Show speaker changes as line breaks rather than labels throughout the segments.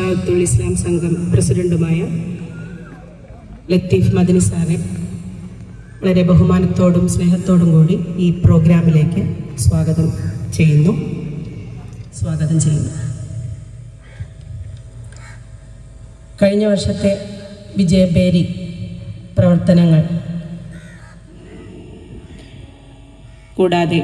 ഇഷാത്തുൽ ഇസ്ലാം സംഘം പ്രസിഡന്റുമായ ലത്തീഫ് മദനി സാറെ വളരെ ബഹുമാനത്തോടും സ്നേഹത്തോടും കൂടി ഈ പ്രോഗ്രാമിലേക്ക് സ്വാഗതം ചെയ്യുന്നു സ്വാഗതം ചെയ്യുന്നു കഴിഞ്ഞ വർഷത്തെ വിജയബേരി പ്രവർത്തനങ്ങൾ കൂടാതെ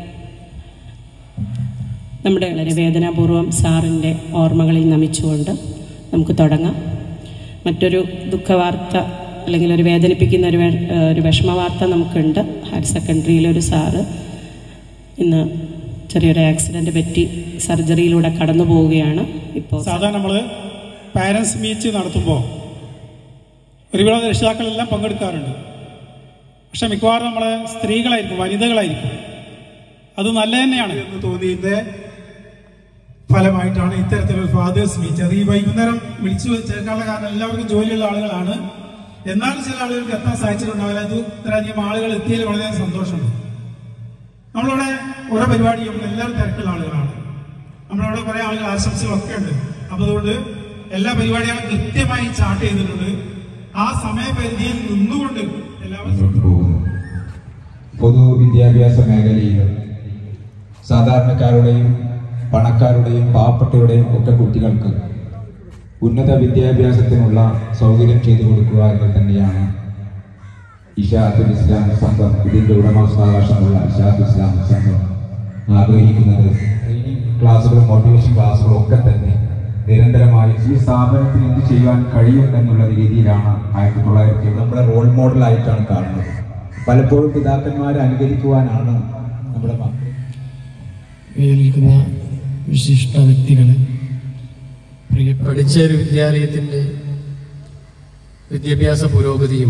നമ്മുടെ വളരെ വേദനാപൂർവം സാറിൻ്റെ ഓർമ്മകളിൽ നമിച്ചുകൊണ്ട് നമുക്ക് തുടങ്ങാം മറ്റൊരു ദുഃഖവാർത്ത അല്ലെങ്കിൽ ഒരു വേദനിപ്പിക്കുന്ന ഒരു വെ- ഒരു വിഷമവാർത്ത നമുക്കുണ്ട് ഹയർ സെക്കൻഡറിയിലെ ഒരു സാറ് ഇന്ന് ചെറിയൊരു ആക്സിഡൻറ്റ് പറ്റി സർജറിയിലൂടെ കടന്നു പോവുകയാണ് ഇപ്പോൾ
സാധാരണ നമ്മൾ പാരൻസ് മീറ്റ് നടത്തുമ്പോൾ ഒരുപാട് രക്ഷിതാക്കളെല്ലാം പങ്കെടുക്കാറുണ്ട് പക്ഷെ മിക്കവാറും നമ്മളെ സ്ത്രീകളായിരിക്കും വനിതകളായിരിക്കും അത് നല്ല തന്നെയാണ് എന്ന് തോന്നിയതിന്റെ ഫലമായിട്ടാണ് ഇത്തരത്തിലൊരു ഫാദേഴ്സ് മീറ്റ് അത് ഈ വൈകുന്നേരം വിളിച്ചു ചേർക്കാനുള്ള കാരണം എല്ലാവർക്കും ജോലിയുള്ള ആളുകളാണ് എന്നാലും ചില ആളുകൾക്ക് എത്താൻ സാധിച്ചിട്ടുണ്ടാവില്ല അത് ഇത്രയധികം ആളുകൾ എത്തിയതിൽ വളരെ സന്തോഷമുണ്ട് നമ്മളിവിടെ ഓരോ പരിപാടിയും എല്ലാവരും തിരക്കുള്ള ആളുകളാണ് നമ്മളവിടെ കുറെ ആളുകൾ ആശംസകളൊക്കെ ഉണ്ട് അപ്പൊ അതുകൊണ്ട് എല്ലാ പരിപാടികളും കൃത്യമായി ചാർട്ട് ചെയ്തിട്ടുണ്ട് ആ സമയപരിധിയിൽ നിന്നുകൊണ്ട് എല്ലാവരും
മുന്നോട്ട് പോകുന്നു പൊതുവിദ്യാഭ്യാസ മേഖലയിൽ സാധാരണക്കാരുടെയും പണക്കാരുടെയും പാവപ്പെട്ടവരുടെയും ഒക്കെ കുട്ടികൾക്ക് ഉന്നത വിദ്യാഭ്യാസത്തിനുള്ള സൗകര്യം ചെയ്തു കൊടുക്കുക എന്നത് തന്നെയാണ് ഇഷാത്തുൽ ഇസ്ലാം സംഘം ഇതിന്റെ ഉടമസ്ഥാവകാശമുള്ള ഇഷാത്തുൽ ഇസ്ലാം സംഘം ആഗ്രഹിക്കുന്നത് ട്രെയിനിങ് ക്ലാസ്സുകളും മോട്ടിവേഷൻ ക്ലാസ്സുകളും ഒക്കെ തന്നെ നിരന്തരമായി ഈ സ്ഥാപനത്തിന് എന്ത് ചെയ്യാൻ കഴിയും എന്നുള്ള രീതിയിലാണ് ആയിരത്തി തൊള്ളായിരത്തി നമ്മുടെ റോൾ മോഡലായിട്ടാണ് കാണുന്നത് പലപ്പോഴും പിതാക്കന്മാരെ അനുകരിക്കുവാനാണ് നമ്മുടെ മക്കൾ
നിൽക്കുന്ന വിശിഷ്ട വ്യക്തികൾ പ്രിയ പഠിച്ച ഒരു വിദ്യാലയത്തിൻ്റെ വിദ്യാഭ്യാസ പുരോഗതിയും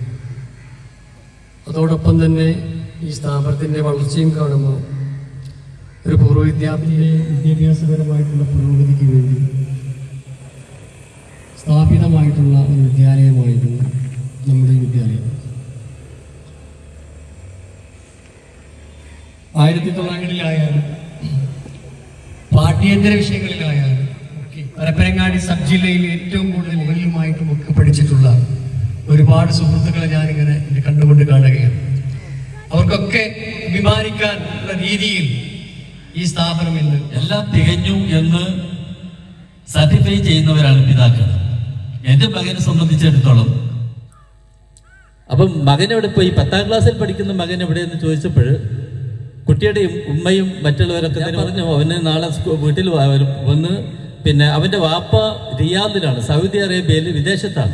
അതോടൊപ്പം തന്നെ ഈ സ്ഥാപനത്തിൻ്റെ വളർച്ചയും കാണുമ്പോൾ ഒരു പൂർവ്വ വിദ്യാർത്ഥിയെ വിദ്യാഭ്യാസപരമായിട്ടുള്ള പുരോഗതിക്ക് വേണ്ടി സ്ഥാപിതമായിട്ടുള്ള ഒരു വിദ്യാലയമായിരുന്നു നമ്മുടെ ഈ വിദ്യാലയം ആയിരത്തി തൊള്ളായിരത്തിലായാലും പാഠ്യേതര വിഷയങ്ങളിലായാലും ഒക്കെ പരപ്പരങ്ങാടി സബ് ജില്ലയിൽ ഏറ്റവും കൂടുതൽ മുകളിലുമായിട്ടും ഒക്കെ പഠിച്ചിട്ടുള്ള ഒരുപാട് സുഹൃത്തുക്കളെ ഞാനിങ്ങനെ ഇത് കണ്ടുകൊണ്ട് കാണുകയാണ് അവർക്കൊക്കെ അഭിമാനിക്കാൻ ഉള്ള രീതിയിൽ ഈ സ്ഥാപനം ഇന്ന്
എല്ലാം തികഞ്ഞു എന്ന് സർട്ടിഫൈ ചെയ്യുന്നവരാണ് പിതാക്കൾ എന്റെ മകനെ സംബന്ധിച്ചിടത്തോളം അപ്പം മകൻ എവിടെ പോയി പത്താം ക്ലാസ്സിൽ പഠിക്കുന്ന മകൻ എവിടെയെന്ന് ചോദിച്ചപ്പോൾ കുട്ടിയുടെ ഉമ്മയും മറ്റുള്ളവരൊക്കെ ഞാൻ പറഞ്ഞു അവന് നാളെ സ്കൂ- വീട്ടിൽ വ- വന്ന് പിന്നെ അവന്റെ വാപ്പ റിയാദിലാണ് സൗദി അറേബ്യയിൽ വിദേശത്താണ്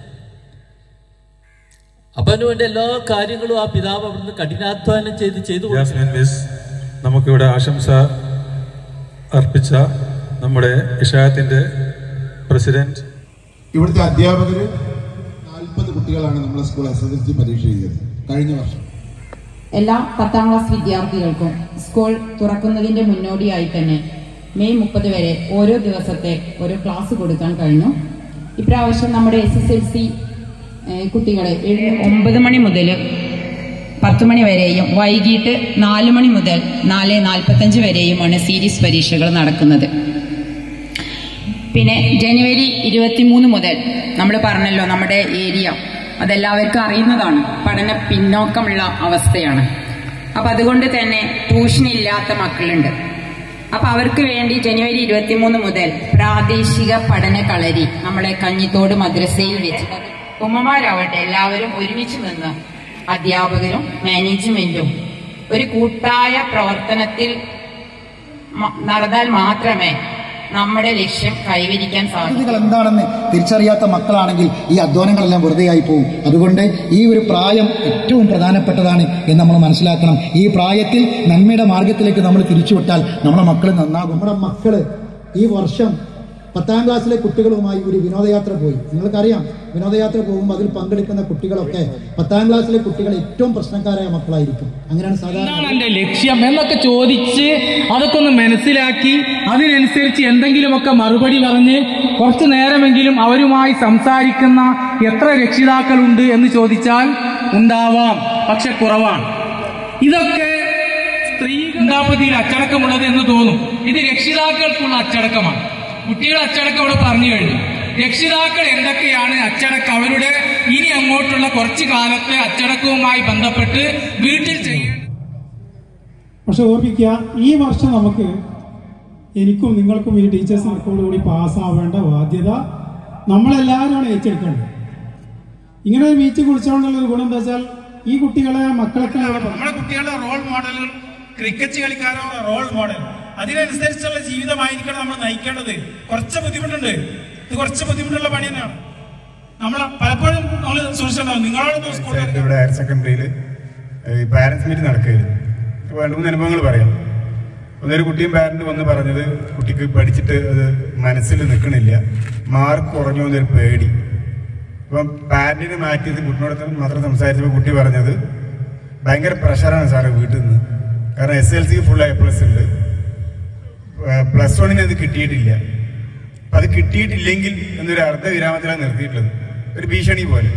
അപ്പൊ അതിനു വേണ്ടി എല്ലാ കാര്യങ്ങളും ആ പിതാവ് അവിടുന്ന് കഠിനാധ്വാനം ചെയ്ത് ചെയ്തു കൊടുത്തു.
ജാസ്മിൻ മിസ് നമുക്കിവിടെ ആശംസ അർപ്പിച്ച നമ്മുടെ ഇഷായത്തിന്റെ പ്രസിഡന്റ്
ഇവിടുത്തെ അധ്യാപകർ നാൽപ്പത് കുട്ടികളാണ് നമ്മുടെ school S S L C പരീക്ഷ എഴുതിയത് കഴിഞ്ഞ വർഷം
എല്ലാ പത്താം ക്ലാസ് വിദ്യാർത്ഥികൾക്കും സ്കൂൾ തുറക്കുന്നതിന്റെ മുന്നോടിയായി തന്നെ മെയ് മുപ്പത് വരെ ഓരോ ദിവസത്തെ ഓരോ ക്ലാസ് കൊടുക്കാൻ കഴിഞ്ഞു ഇപ്രാവശ്യം നമ്മുടെ എസ് എസ് എൽ സി കുട്ടികളെ ഏഴ് ഒമ്പത് മണി മുതൽ പത്ത് മണി വരെയും വൈകിട്ട് നാല് മണി മുതൽ നാല് നാൽപ്പത്തഞ്ച് വരെയുമാണ് സീരീസ് പരീക്ഷകൾ നടക്കുന്നത് പിന്നെ ജനുവരി ഇരുപത്തിമൂന്ന് മുതൽ നമ്മൾ പറഞ്ഞല്ലോ നമ്മുടെ ഏരിയ അതെല്ലാവർക്കും അറിയുന്നതാണ് പഠന പിന്നോക്കമുള്ള അവസ്ഥയാണ് അപ്പൊ അതുകൊണ്ട് തന്നെ ട്യൂഷൻ ഇല്ലാത്ത മക്കളുണ്ട് അപ്പൊ അവർക്ക് വേണ്ടി ജനുവരി ഇരുപത്തിമൂന്ന് മുതൽ പ്രാദേശിക പഠന കളരി നമ്മളെ കഞ്ഞിത്തോട് മദ്രസയിൽ വെച്ച് ഉമ്മമാരാവട്ടെ എല്ലാവരും ഒരുമിച്ച് നിന്ന് അധ്യാപകരും മാനേജ്മെന്റും ഒരു കൂട്ടായ പ്രവർത്തനത്തിൽ മ- നടന്നാൽ മാത്രമേ നമ്മുടെ ലക്ഷ്യം കൈവരിക്കാൻ സാധിക്കൂ
സാധ്യതകൾ എന്താണെന്ന് തിരിച്ചറിയാത്ത മക്കളാണെങ്കിൽ ഈ അധ്വാനങ്ങളെല്ലാം വെറുതെയായി പോകും അതുകൊണ്ട് ഈ ഒരു പ്രായം ഏറ്റവും പ്രധാനപ്പെട്ടതാണ് എന്ന് നമ്മൾ മനസ്സിലാക്കണം ഈ പ്രായത്തിൽ നന്മയുടെ മാർഗത്തിലേക്ക് നമ്മൾ തിരിച്ചുവിട്ടാൽ നമ്മുടെ മക്കൾ നന്നാകും നമ്മുടെ മക്കള് ഈ വർഷം പത്താം ക്ലാസ്സിലെ കുട്ടികളുമായി ഒരു വിനോദയാത്ര പോയി നിങ്ങൾക്കറിയാം വിനോദയാത്ര പോകുമ്പോൾ അതിൽ പങ്കെടുക്കുന്ന കുട്ടികളൊക്കെ പത്താം ക്ലാസ്സിലെ കുട്ടികൾ ഏറ്റവും പ്രശ്നക്കാരായ മക്കളായിരിക്കും അങ്ങനെയാണ് സാധാരണ
എന്താണ് എന്റെ ലക്ഷ്യം എന്നൊക്കെ ചോദിച്ച് അതൊക്കെ ഒന്ന് മനസ്സിലാക്കി അതിനനുസരിച്ച് എന്തെങ്കിലുമൊക്കെ മറുപടി പറഞ്ഞ് കുറച്ചു നേരമെങ്കിലും അവരുമായി സംസാരിക്കുന്ന എത്ര രക്ഷിതാക്കളുണ്ട് എന്ന് ചോദിച്ചാൽ ഉണ്ടാവാം പക്ഷെ കുറവാണ് ഇതൊക്കെ സ്ത്രീ ചിന്താപതിയിൽ അച്ചടക്കമുള്ളത് എന്ന് തോന്നും ഇത് രക്ഷിതാക്കൾക്കുള്ള അച്ചടക്കമാണ് കുട്ടികൾ അച്ചടക്കം അവിടെ പറഞ്ഞു കഴിഞ്ഞു രക്ഷിതാക്കൾ എന്തൊക്കെയാണ് അച്ചടക്കം അവരുടെ ഇനി അങ്ങോട്ടുള്ള കുറച്ചു കാലത്തെ അച്ചടക്കവുമായി ബന്ധപ്പെട്ട് വീട്ടിൽ ചെയ്യേണ്ട
പക്ഷെ ഓർമ്മിക്കുക ഈ വർഷം നമുക്ക് എനിക്കും നിങ്ങൾക്കും ഈ ടീച്ചേഴ്സ് കൂടി പാസ്സാവേണ്ട ബാധ്യത നമ്മളെല്ലാവരുമാണ് ഏറ്റെടുക്കേണ്ടത് ഇങ്ങനെ ഒരു മീറ്റ് കുളിച്ചുകൊണ്ടുള്ള ഒരു ഗുണം എന്താ വെച്ചാൽ ഈ കുട്ടികളെ മക്കളൊക്കെ നമ്മുടെ കുട്ടികളുടെ റോൾ മോഡലുകൾ ക്രിക്കറ്റ് കളിക്കാരുടെ റോൾ മോഡൽ അതിനനുസരിച്ചുള്ള ജീവിതമായിരിക്കണം നമ്മൾ നയിക്കേണ്ടത് കുറച്ച് ബുദ്ധിമുട്ടുണ്ട് ഇത് കുറച്ച് ബുദ്ധിമുട്ടുള്ള പണി തന്നെയാണ് നമ്മൾ പലപ്പോഴും നമ്മൾ സൂക്ഷിച്ചിട്ടുണ്ടാവും നിങ്ങളോട് സ്കൂളിൽ
ഇവിടെ ഹയർ സെക്കൻഡറിയിൽ പാരന്റ്സ് മീറ്റ് നടക്കുകയായിരുന്നു അപ്പോൾ രണ്ട് മൂന്ന് അനുഭവങ്ങൾ പറയാം ഒന്നൊരു കുട്ടിയും പാരന്റ് വന്ന് പറഞ്ഞത് കുട്ടിക്ക് പഠിച്ചിട്ട് അത് മനസ്സിൽ നിൽക്കണില്ല മാർക്ക് കുറഞ്ഞു എന്നൊരു പേടി അപ്പം പാരന്റിനെ മാറ്റിയത് കുട്ടിനോട് മാത്രം സംസാരിച്ചപ്പോൾ കുട്ടി പറഞ്ഞത് ഭയങ്കര പ്രഷറാണ് സാറ് വീട്ടിൽ നിന്ന് കാരണം S L C full A plus ഉണ്ട് പ്ലസ് വണ്ണിന് അത് കിട്ടിയിട്ടില്ല അപ്പം അത് കിട്ടിയിട്ടില്ലെങ്കിൽ എന്നൊരു അർദ്ധ വിരാമത്തിലാണ് നിർത്തിയിട്ടുള്ളത് ഒരു ഭീഷണി പോലെ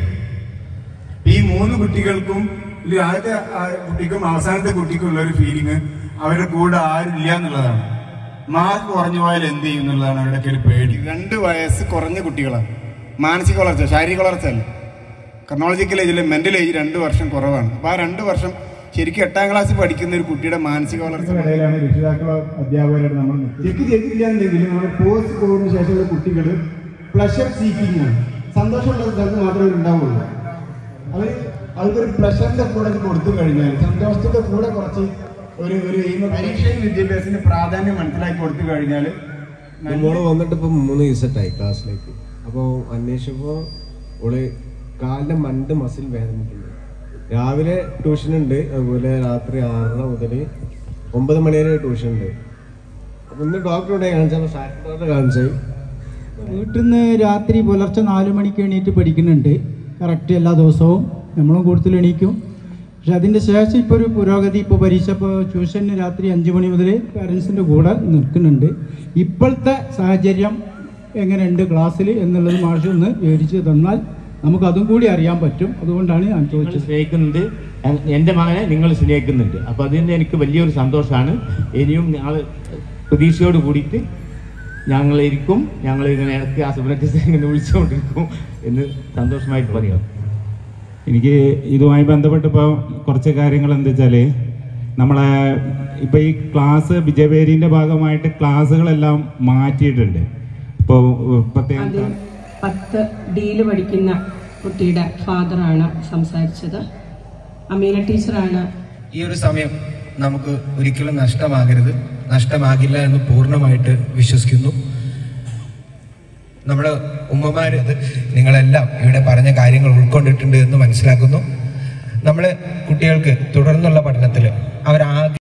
ഈ മൂന്ന് കുട്ടികൾക്കും ഇതിൽ ആദ്യത്തെ ആ കുട്ടിക്കും അവസാനത്തെ കുട്ടിക്കും ഉള്ള ഒരു ഫീലിംഗ് അവരുടെ കൂടെ ആരും ഇല്ല എന്നുള്ളതാണ് മാർക്ക് കുറഞ്ഞു പോയാൽ എന്ത് ചെയ്യും എന്നുള്ളതാണ് അവരുടെ ഒരു പേടി രണ്ട് വയസ്സ് കുറഞ്ഞ കുട്ടികളാണ് മാനസിക വളർച്ച ശാരീരിക വളർച്ച അല്ല കർണോളജിക്കൽ ഏജിലെ മെന്റൽ ഏജ് രണ്ട് വർഷം കുറവാണ് അപ്പോൾ ആ രണ്ട് വർഷം ശരിക്കും എട്ടാം ക്ലാസ്സിൽ പഠിക്കുന്ന ഒരു കുട്ടിയുടെ മാനസിക വളർച്ച ഇടയിലാണ് രക്ഷിതാക്കളോ അധ്യാപകരായിട്ട് നമ്മൾ ചെക്ക് ചെയ്തില്ല എന്നുണ്ടെങ്കിൽ നമ്മുടെ പോസ്റ്റ് കോവിഡിന് ശേഷമുള്ള കുട്ടികൾ പ്ലഷർ സീക്കിംഗ് ആണ് സന്തോഷമുള്ള സ്ഥലത്ത് മാത്രമേ ഉണ്ടാവുള്ളൂ അവർ അവർക്കൊരു പ്ലഷറിന്റെ കൂടെ കൊടുത്തു കഴിഞ്ഞാൽ സന്തോഷത്തിന്റെ കൂടെ കുറച്ച് ഒരു ഒരു പരീക്ഷയും വിദ്യാഭ്യാസത്തിന് പ്രാധാന്യം മനസ്സിലാക്കി കൊടുത്തു കഴിഞ്ഞാൽ
മോള് വന്നിട്ട് ഇപ്പൊ മൂന്ന് ദിവസമായി ക്ലാസ്സിലേക്ക് അപ്പോൾ അന്വേഷിച്ചപ്പോൾ ഓള് കാലിന്റെ മണ്ട് മസിൽ വേദനിക്കുന്നു രാവിലെ ട്യൂഷൻ ഉണ്ട് അതുപോലെ രാത്രി ആറര മുതൽ ഒമ്പത് മണി വരെ ട്യൂഷൻ ഉണ്ട് അപ്പൊ ഇന്ന് ഡോക്ടറുടെ കാണിച്ചപ്പോൾ സാറ്റ് ഡോക്ടറെ കാണിച്ചായി
വീട്ടിൽ നിന്ന് രാത്രി പുലർച്ചെ നാല് മണിക്ക് എണീറ്റ് പഠിക്കുന്നുണ്ട് കറക്റ്റ് എല്ലാ ദിവസവും നമ്മളും കൂടുതൽ എണീക്കും പക്ഷെ അതിൻ്റെ ശേഷം ഇപ്പോൾ ഒരു പുരോഗതി ഇപ്പോൾ പരീക്ഷ ഇപ്പോൾ ട്യൂഷന് രാത്രി അഞ്ച് മണി മുതൽ പാരൻസിൻ്റെ കൂടെ നിൽക്കുന്നുണ്ട് ഇപ്പോഴത്തെ സാഹചര്യം എങ്ങനെയുണ്ട് ക്ലാസ്സിൽ എന്നുള്ളത് മാഷ് ഒന്ന് വിവരിച്ച് തന്നാൽ നമുക്ക് അതും കൂടി അറിയാൻ പറ്റും അതുകൊണ്ടാണ് ഞാൻ ചോദിച്ചത്
സ്നേഹിക്കുന്നുണ്ട് എ- എൻ്റെ മകനെ നിങ്ങൾ സ്നേഹിക്കുന്നുണ്ട് അപ്പോൾ അതിന് എനിക്ക് വലിയൊരു സന്തോഷമാണ് ഇനിയും ഞങ്ങൾ പ്രതീക്ഷയോട് കൂടിയിട്ട് ഞങ്ങളിരിക്കും ഞങ്ങൾ ഇങ്ങനെ ഇടയ്ക്ക് ആ സുബ്രറ്റ് ഇങ്ങനെ വിളിച്ചുകൊണ്ടിരിക്കും എന്ന് സന്തോഷമായിട്ട് പറയാം
എനിക്ക് ഇതുമായി ബന്ധപ്പെട്ടപ്പോൾ കുറച്ച് കാര്യങ്ങൾ എന്താ വെച്ചാൽ നമ്മളെ ഇപ്പോൾ ഈ ക്ലാസ് വിജയപേരിൻ്റെ ഭാഗമായിട്ട് ക്ലാസ്സുകളെല്ലാം മാറ്റിയിട്ടുണ്ട് ഇപ്പോൾ പ്രത്യേകം
ആദ്യം പത്ത് ഡിയിൽ പഠിക്കുന്ന കുട്ടിയുടെ ഫാദറാണ് സംസാരിച്ചത് അമീന ടീച്ചറാണ്
ഈ ഒരു സമയം നമുക്ക് ഒരിക്കലും നഷ്ടമാകരുത് നഷ്ടമാകില്ല എന്ന് പൂർണ്ണമായിട്ട് വിശ്വസിക്കുന്നു നമ്മുടെ ഉമ്മമാര് ഇത് നിങ്ങളെല്ലാം ഇവിടെ പറഞ്ഞ കാര്യങ്ങൾ ഉൾക്കൊണ്ടിട്ടുണ്ട് എന്ന് മനസ്സിലാക്കുന്നു നമ്മൾ കുട്ടികൾക്ക് തുടർന്നുള്ള പഠനത്തിൽ അവരാകെ